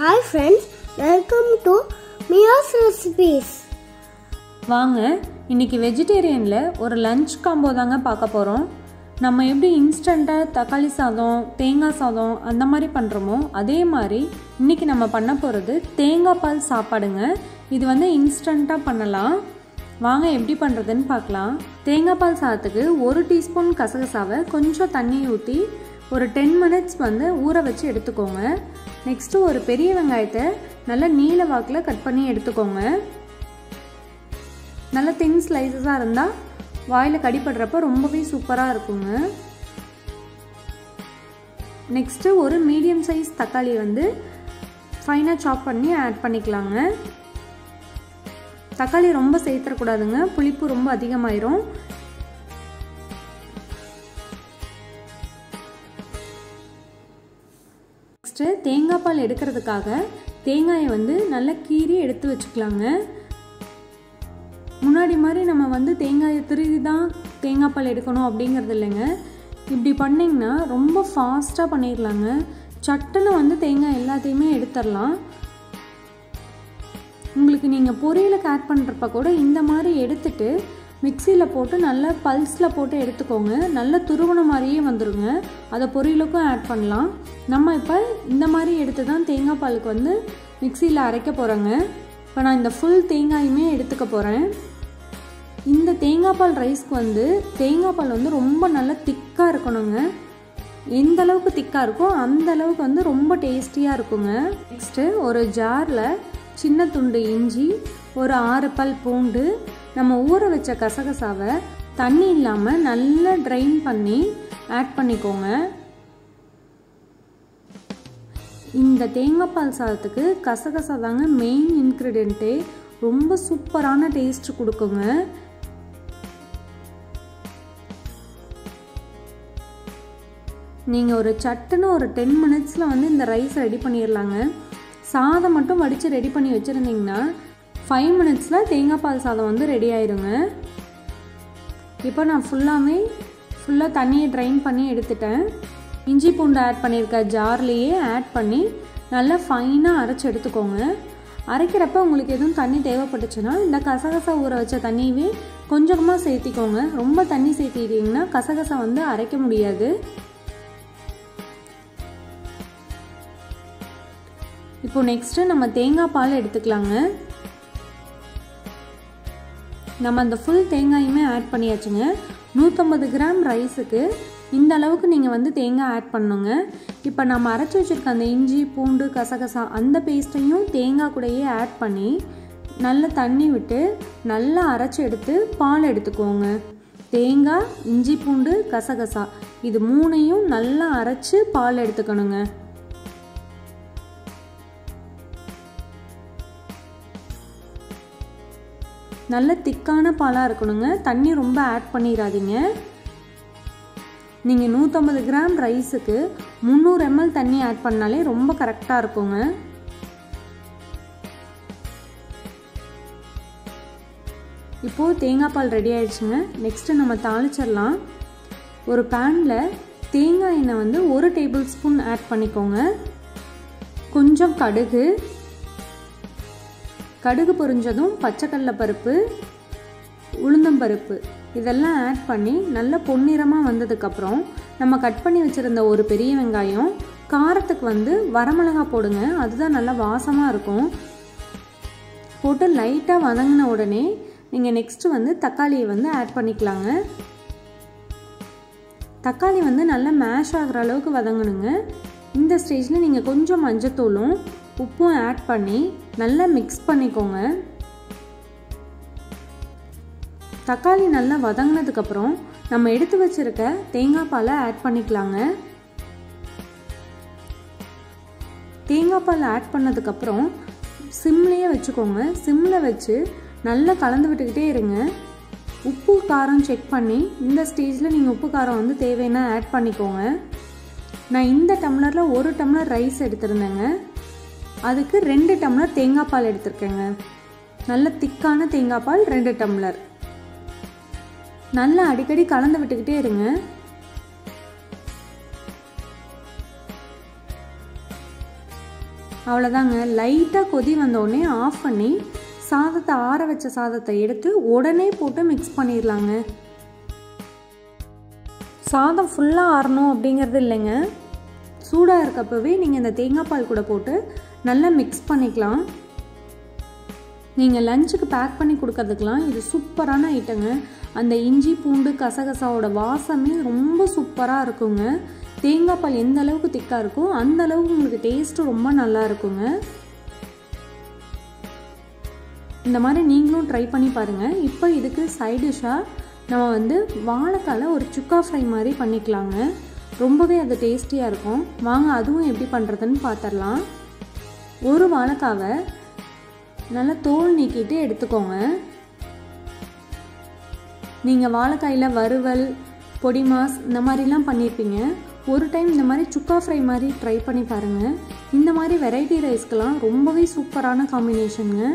Hi friends, welcome to Mia's Recipes. வாங்க இன்னைக்கு வெஜிடேரியனில் ஒரு லஞ்ச் காம்போ தாங்க பார்க்க போகிறோம் நம்ம எப்படி இன்ஸ்டண்ட்டாக தக்காளி சாதம் தேங்காய் சாதம் அந்த மாதிரி பண்ணுறோமோ அதே மாதிரி இன்னைக்கு நம்ம பண்ண போகிறது தேங்காய் பால் சாப்பாடுங்க இது வந்து இன்ஸ்டண்ட்டாக பண்ணலாம் வாங்க எப்படி பண்ணுறதுன்னு பார்க்கலாம் தேங்காய் பால் சாதத்துக்கு ஒரு டீஸ்பூன் கசகசாவை கொஞ்சம் தண்ணி ஊற்றி ஒரு டென் மினிட்ஸ் வந்து ஊற வச்சு எடுத்துக்கோங்க நெக்ஸ்ட்டு ஒரு பெரிய வெங்காயத்தை நல்லா நீல வாக்கில் கட் பண்ணி எடுத்துக்கோங்க நல்ல தின் ஸ்லைசஸாக இருந்தால் வாயில் கடிப்படுறப்ப ரொம்பவே சூப்பராக இருக்குங்க நெக்ஸ்ட்டு ஒரு மீடியம் சைஸ் தக்காளி வந்து ஃபைனாக சாப் பண்ணி ஆட் பண்ணிக்கலாங்க தக்காளி ரொம்ப சேர்த்துடக்கூடாதுங்க புளிப்பு ரொம்ப அதிகமாயிரும் நெக்ஸ்ட்டு தேங்காய் பால் எடுக்கிறதுக்காக தேங்காயை வந்து நல்லா கீறி எடுத்து வச்சுக்கலாங்க முன்னாடி மாதிரி நம்ம வந்து தேங்காயை திருகி தான் தேங்காய் பால் எடுக்கணும் அப்படிங்கிறது இல்லைங்க இப்படி பண்ணிங்கன்னா ரொம்ப ஃபாஸ்ட்டாக பண்ணிடலாங்க சட்டுன்னு வந்து தேங்காய் எல்லாத்தையுமே எடுத்துடலாம் உங்களுக்கு நீங்கள் பொரியலுக்கு ஆட் பண்ணுறப்ப கூட இந்த மாதிரி எடுத்துட்டு மிக்சியில் போட்டு நல்லா பல்ஸில் போட்டு எடுத்துக்கோங்க நல்ல துருவன மாதிரியே வந்துடுங்க அதை பொரியலுக்கும் ஆட் பண்ணலாம் நம்ம இப்போ இந்த மாதிரி எடுத்து தான் தேங்காய் பாலுக்கு வந்து மிக்சியில் அரைக்க போகிறோங்க இப்போ நான் இந்த ஃபுல் தேங்காயுமே எடுத்துக்க போகிறேன் இந்த தேங்காய் பால் ரைஸ்க்கு வந்து தேங்காய் பால் வந்து ரொம்ப நல்லா திக்காக இருக்கணுங்க எந்த அளவுக்கு திக்காக இருக்கோ அந்த அளவுக்கு வந்து ரொம்ப டேஸ்டியாக இருக்குங்க நெக்ஸ்ட்டு ஒரு ஜாரில் சின்ன துண்டு இஞ்சி ஒரு ஆறு பல் பூண்டு நம்ம ஊற வச்ச கசகசாவை தண்ணி இல்லாமல் நல்லா ட்ரைன் பண்ணி ஆட் பண்ணிக்கோங்க இந்த தேங்காய் பால் சாதத்துக்கு கசகசா தாங்க மெயின் இன்க்ரீடியண்ட்டே ரொம்ப சூப்பரான டேஸ்ட் கொடுக்குங்க நீங்கள் ஒரு சட்டுன்னு ஒரு டென் மினிட்ஸில் வந்து இந்த ரைஸ் ரெடி பண்ணிடலாங்க சாதம் மட்டும் வடித்து ரெடி பண்ணி வச்சுருந்தீங்கன்னா ஃபைவ் மினிட்ஸில் தேங்காய் பால் சாதம் வந்து ரெடி ஆயிருங்க இப்போ நான் ஃபுல்லாமே ஃபுல்லாக தண்ணியை ட்ரைன் பண்ணி எடுத்துட்டேன் இஞ்சி பூண்டு ஆட் பண்ணியிருக்க ஜார்லேயே ஆட் பண்ணி நல்லா ஃபைனாக அரைச்சி எடுத்துக்கோங்க அரைக்கிறப்ப உங்களுக்கு எதுவும் தண்ணி தேவைப்பட்டுச்சுன்னா இந்த கசகசா ஊற வச்ச தண்ணியவே கொஞ்சமாக சேர்த்திக்கோங்க ரொம்ப தண்ணி சேர்த்திட்டிங்கன்னா கசகசா வந்து அரைக்க முடியாது இப்போ நெக்ஸ்ட்டு நம்ம தேங்காய் பால் எடுத்துக்கலாங்க நம்ம அந்த ஃபுல் தேங்காயுமே ஆட் பண்ணியாச்சுங்க நூற்றம்பது கிராம் ரைஸுக்கு இந்த அளவுக்கு நீங்கள் வந்து தேங்காய் ஆட் பண்ணுங்க இப்போ நம்ம அரைச்சி வச்சுருக்க அந்த இஞ்சி பூண்டு கசகசா அந்த பேஸ்ட்டையும் தேங்காய் கூடயே ஆட் பண்ணி நல்ல தண்ணி விட்டு நல்லா அரைச்சி எடுத்து பால் எடுத்துக்கோங்க தேங்காய் இஞ்சி பூண்டு கசகசா இது மூணையும் நல்லா அரைச்சி பால் எடுத்துக்கணுங்க நல்ல திக்கான பாலாக இருக்கணுங்க தண்ணி ரொம்ப ஆட் பண்ணிடாதீங்க நீங்கள் நூற்றம்பது கிராம் ரைஸுக்கு முந்நூறு எம்எல் தண்ணி ஆட் பண்ணாலே ரொம்ப கரெக்டாக இருக்குங்க இப்போது தேங்காய் பால் ரெடி ஆயிடுச்சுங்க நெக்ஸ்ட்டு நம்ம தாளிச்சிடலாம் ஒரு பேனில் தேங்காய் எண்ணெய் வந்து ஒரு டேபிள் ஸ்பூன் ஆட் பண்ணிக்கோங்க கொஞ்சம் கடுகு கடுகு பொரிஞ்சதும் பச்சைக்கடல பருப்பு உளுந்தம்பருப்பு இதெல்லாம் ஆட் பண்ணி நல்ல பொன்னிறமாக வந்ததுக்கப்புறம் நம்ம கட் பண்ணி வச்சுருந்த ஒரு பெரிய வெங்காயம் காரத்துக்கு வந்து வரமிளகா போடுங்க அதுதான் நல்லா வாசமாக இருக்கும் போட்டு லைட்டாக வதங்கின உடனே நீங்கள் நெக்ஸ்ட்டு வந்து தக்காளியை வந்து ஆட் பண்ணிக்கலாங்க தக்காளி வந்து நல்லா மேஷ் ஆகிற அளவுக்கு வதங்கணுங்க இந்த ஸ்டேஜில் நீங்கள் கொஞ்சம் மஞ்சத்தூளும் உப்பும் ஆட் பண்ணி நல்லா மிக்ஸ் பண்ணிக்கோங்க தக்காளி நல்லா வதங்கினதுக்கப்புறம் நம்ம எடுத்து வச்சிருக்க தேங்காய் பாலை ஆட் பண்ணிக்கலாங்க தேங்காய் பால் ஆட் பண்ணதுக்கப்புறம் சிம்லேயே வச்சுக்கோங்க சிம்மில் வச்சு நல்லா கலந்து விட்டுக்கிட்டே இருங்க உப்பு காரம் செக் பண்ணி இந்த ஸ்டேஜில் நீங்கள் உப்பு காரம் வந்து தேவைன்னா ஆட் பண்ணிக்கோங்க நான் இந்த டம்ளரில் ஒரு டம்ளர் ரைஸ் எடுத்திருந்தேங்க அதுக்கு ரெண்டு டம்ளர் தேங்காய் பால் எடுத்திருக்கேங்க நல்ல திக்கான தேங்காய் பால் ரெண்டு டம்ளர் நல்லா அடிக்கடி கலந்து விட்டுக்கிட்டே இருங்க அவ்வளோதாங்க லைட்டாக கொதி வந்தோடனே ஆஃப் பண்ணி சாதத்தை ஆற வச்ச சாதத்தை எடுத்து உடனே போட்டு மிக்ஸ் பண்ணிடலாங்க சாதம் ஃபுல்லாக ஆறணும் அப்படிங்கிறது இல்லைங்க சூடாக இருக்கப்பவே நீங்கள் இந்த தேங்காய் பால் கூட போட்டு நல்லா மிக்ஸ் பண்ணிக்கலாம் நீங்கள் லஞ்சுக்கு பேக் பண்ணி கொடுக்கறதுக்கெலாம் இது சூப்பரான ஐட்டங்க அந்த இஞ்சி பூண்டு கசகசாவோட வாசமே ரொம்ப சூப்பராக இருக்குங்க தேங்காய் பால் எந்த அளவுக்கு திக்காக இருக்கோ அந்த அளவுக்கு உங்களுக்கு டேஸ்ட்டு ரொம்ப நல்லா இருக்குங்க இந்த மாதிரி நீங்களும் ட்ரை பண்ணி பாருங்கள் இப்போ இதுக்கு சைட் டிஷ்ஷாக நம்ம வந்து வாழைக்கால ஒரு சுக்கா ஃப்ரை மாதிரி பண்ணிக்கலாங்க ரொம்பவே அது டேஸ்டியாக இருக்கும் வாங்க அதுவும் எப்படி பண்ணுறதுன்னு பார்த்துடலாம் ஒரு வாழைக்காவை நல்லா தோல் நீக்கிட்டு எடுத்துக்கோங்க நீங்கள் வாழைக்காயில் வறுவல் பொடி மாஸ் இந்த மாதிரிலாம் பண்ணியிருப்பீங்க ஒரு டைம் இந்த மாதிரி சுக்கா ஃப்ரை மாதிரி ட்ரை பண்ணி பாருங்கள் இந்த மாதிரி வெரைட்டி ரைஸ்க்கெலாம் ரொம்பவே சூப்பரான காம்பினேஷனுங்க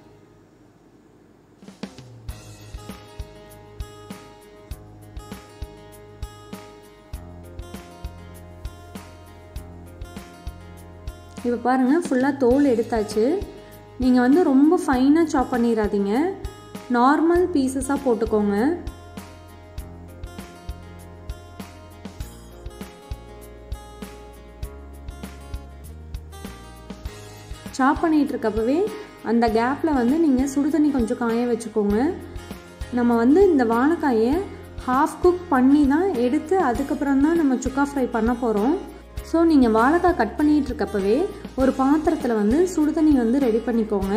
இப்போ பாருங்கள் ஃபுல்லாக தோல் எடுத்தாச்சு நீங்கள் வந்து ரொம்ப ஃபைனாக சாப் பண்ணிடாதீங்க நார்மல் பீசஸாக போட்டுக்கோங்க சாப் பண்ணிகிட்டு இருக்கப்பவே அந்த கேப்பில் வந்து நீங்கள் சுடு தண்ணி கொஞ்சம் காய வச்சுக்கோங்க நம்ம வந்து இந்த வாழைக்காயை ஹாஃப் குக் பண்ணி தான் எடுத்து அதுக்கப்புறம் தான் நம்ம சுக்கா ஃப்ரை பண்ண போகிறோம் ஸோ நீங்கள் வாழைக்காய் கட் பண்ணிகிட்டு இருக்கப்பவே ஒரு பாத்திரத்தில் வந்து சுடு தண்ணி வந்து ரெடி பண்ணிக்கோங்க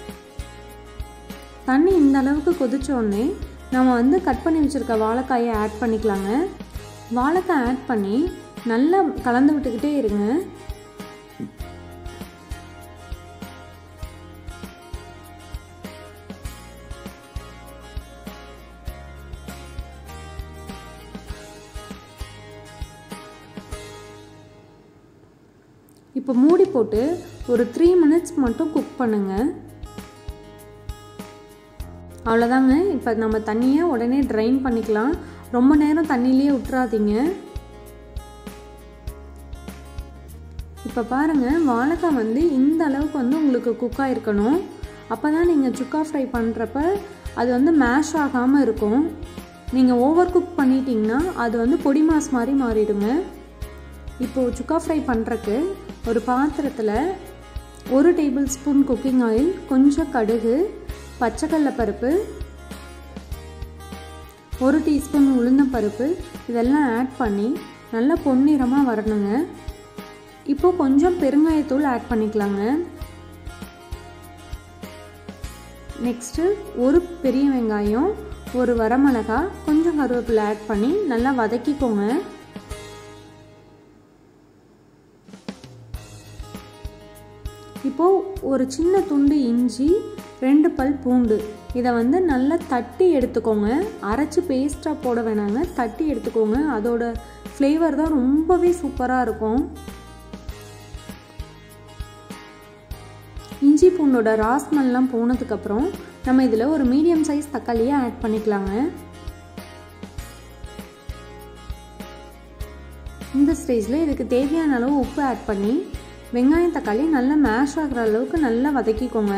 தண்ணி இந்த அளவுக்கு கொதிச்சோடனே நம்ம வந்து கட் பண்ணி வச்சுருக்க வாழைக்காயை ஆட் பண்ணிக்கலாங்க வாழைக்காய் ஆட் பண்ணி நல்லா கலந்து விட்டுக்கிட்டே இருங்க இப்போ மூடி போட்டு ஒரு த்ரீ மினிட்ஸ் மட்டும் குக் பண்ணுங்கள் அவ்வளோதாங்க இப்போ நம்ம தண்ணியை உடனே ட்ரைன் பண்ணிக்கலாம் ரொம்ப நேரம் தண்ணியிலேயே விட்டுறாதீங்க இப்போ பாருங்கள் வாழைக்காய் வந்து இந்த அளவுக்கு வந்து உங்களுக்கு குக் ஆகிருக்கணும் அப்போ தான் நீங்கள் சுக்கா ஃப்ரை பண்ணுறப்ப அது வந்து மேஷ் ஆகாமல் இருக்கும் நீங்கள் ஓவர் குக் பண்ணிட்டீங்கன்னா அது வந்து பொடி மாஸ் மாதிரி மாறிடுங்க இப்போது சுக்கா ஃப்ரை பண்ணுறக்கு ஒரு பாத்திரத்தில் ஒரு டேபிள் ஸ்பூன் குக்கிங் ஆயில் கொஞ்சம் கடுகு பச்சைக்கடலை பருப்பு ஒரு டீஸ்பூன் உளுந்தம்பருப்பு இதெல்லாம் ஆட் பண்ணி நல்லா பொன்னிறமாக வரணுங்க இப்போது கொஞ்சம் பெருங்காயத்தூள் ஆட் பண்ணிக்கலாங்க நெக்ஸ்ட்டு ஒரு பெரிய வெங்காயம் ஒரு வரமிளகா கொஞ்சம் கருவேப்பிலை ஆட் பண்ணி நல்லா வதக்கிக்கோங்க இப்போது ஒரு சின்ன துண்டு இஞ்சி ரெண்டு பல் பூண்டு இதை வந்து நல்லா தட்டி எடுத்துக்கோங்க அரைச்சி பேஸ்ட்டாக போட வேணாங்க தட்டி எடுத்துக்கோங்க அதோட ஃப்ளேவர் தான் ரொம்பவே சூப்பராக இருக்கும் இஞ்சி பூண்டோட ராஸ்மெல்லாம் போனதுக்கப்புறம் நம்ம இதில் ஒரு மீடியம் சைஸ் தக்காளியை ஆட் பண்ணிக்கலாங்க இந்த ஸ்டேஜில் இதுக்கு தேவையான அளவு உப்பு ஆட் பண்ணி வெங்காயம் தக்காளி நல்லா மேஷ் ஆகிற அளவுக்கு நல்லா வதக்கிக்கோங்க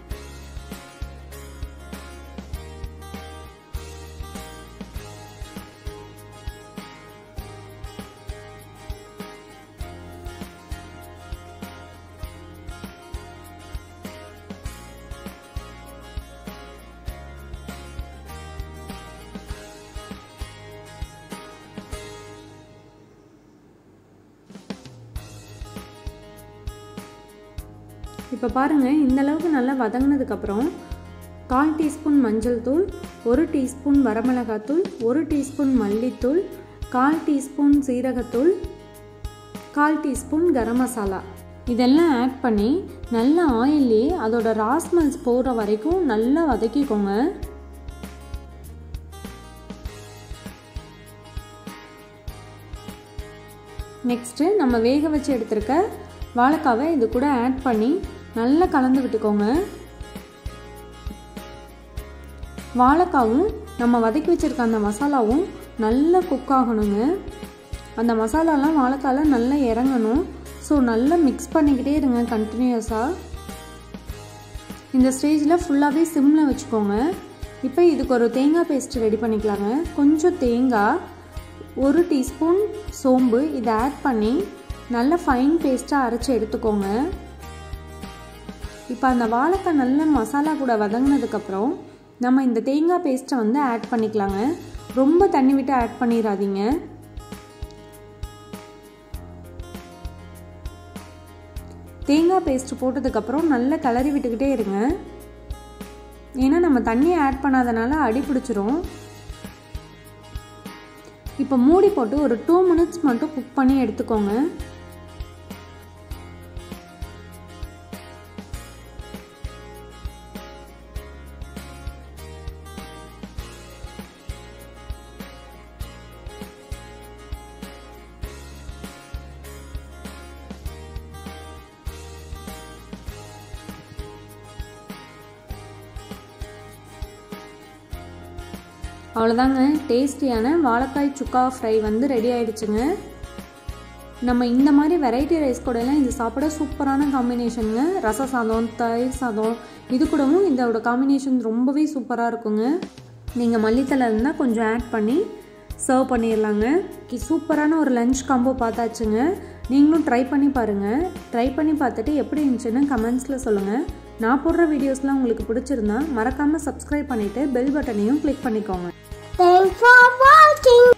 இப்போ பாருங்கள் இந்த அளவுக்கு நல்லா வதங்கினதுக்கப்புறம் கால் டீஸ்பூன் மஞ்சள் தூள் ஒரு டீஸ்பூன் வரமிளகாத்தூள் ஒரு டீஸ்பூன் மல்லித்தூள் கால் டீஸ்பூன் சீரகத்தூள் கால் டீஸ்பூன் கரம் மசாலா இதெல்லாம் ஆட் பண்ணி நல்ல ஆயிலே அதோட ராஸ்மெல்ஸ் போகிற வரைக்கும் நல்லா வதக்கிக்கோங்க நெக்ஸ்ட்டு நம்ம வேக வச்சு எடுத்திருக்க வாழைக்காவை இது கூட ஆட் பண்ணி நல்லா கலந்து விட்டுக்கோங்க வாழைக்காவும் நம்ம வதக்கி வச்சுருக்க அந்த மசாலாவும் நல்லா குக் ஆகணுங்க அந்த மசாலாலாம் வாழைக்கால நல்லா இறங்கணும் ஸோ நல்லா மிக்ஸ் பண்ணிக்கிட்டே இருங்க கண்டினியூஸாக இந்த ஸ்டேஜில் ஃபுல்லாகவே சிம்மில் வச்சுக்கோங்க இப்போ இதுக்கு ஒரு தேங்காய் பேஸ்ட் ரெடி பண்ணிக்கலாங்க கொஞ்சம் தேங்காய் ஒரு டீஸ்பூன் சோம்பு இதை ஆட் பண்ணி நல்ல ஃபைன் பேஸ்ட்டாக அரைச்சி எடுத்துக்கோங்க இப்போ அந்த வாழைக்காய் நல்ல மசாலா கூட வதங்கினதுக்கப்புறம் நம்ம இந்த தேங்காய் பேஸ்ட்டை வந்து ஆட் பண்ணிக்கலாங்க ரொம்ப தண்ணி விட்டு ஆட் பண்ணிடாதீங்க தேங்காய் பேஸ்ட் போட்டதுக்கப்புறம் நல்லா கிளறி விட்டுக்கிட்டே இருங்க ஏன்னா நம்ம தண்ணியை ஆட் பண்ணாதனால அடி பிடிச்சிரும் இப்போ மூடி போட்டு ஒரு டூ மினிட்ஸ் மட்டும் குக் பண்ணி எடுத்துக்கோங்க அவ்வளோதாங்க டேஸ்டியான வாழைக்காய் சுக்கா ஃப்ரை வந்து ரெடி ஆயிடுச்சுங்க நம்ம இந்த மாதிரி வெரைட்டி ரைஸ் கூடலாம் இது சாப்பிட சூப்பரான காம்பினேஷனுங்க ரச சாதம் தயிர் சாதம் இது கூடவும் இதோட காம்பினேஷன் ரொம்பவே சூப்பராக இருக்குங்க நீங்கள் மல்லித்தலை இருந்தால் கொஞ்சம் ஆட் பண்ணி சர்வ் பண்ணிடலாங்க சூப்பரான ஒரு லஞ்ச் காம்போ பார்த்தாச்சுங்க நீங்களும் ட்ரை பண்ணி பாருங்கள் ட்ரை பண்ணி பார்த்துட்டு எப்படி இருந்துச்சுன்னு கமெண்ட்ஸில் சொல்லுங்கள் நான் போடுற வீடியோஸ்லாம் உங்களுக்கு பிடிச்சிருந்தா மறக்காமல் சப்ஸ்கிரைப் பண்ணிவிட்டு பெல் பட்டனையும் கிளிக் பண்ணிக்கோங்க Thanks for watching.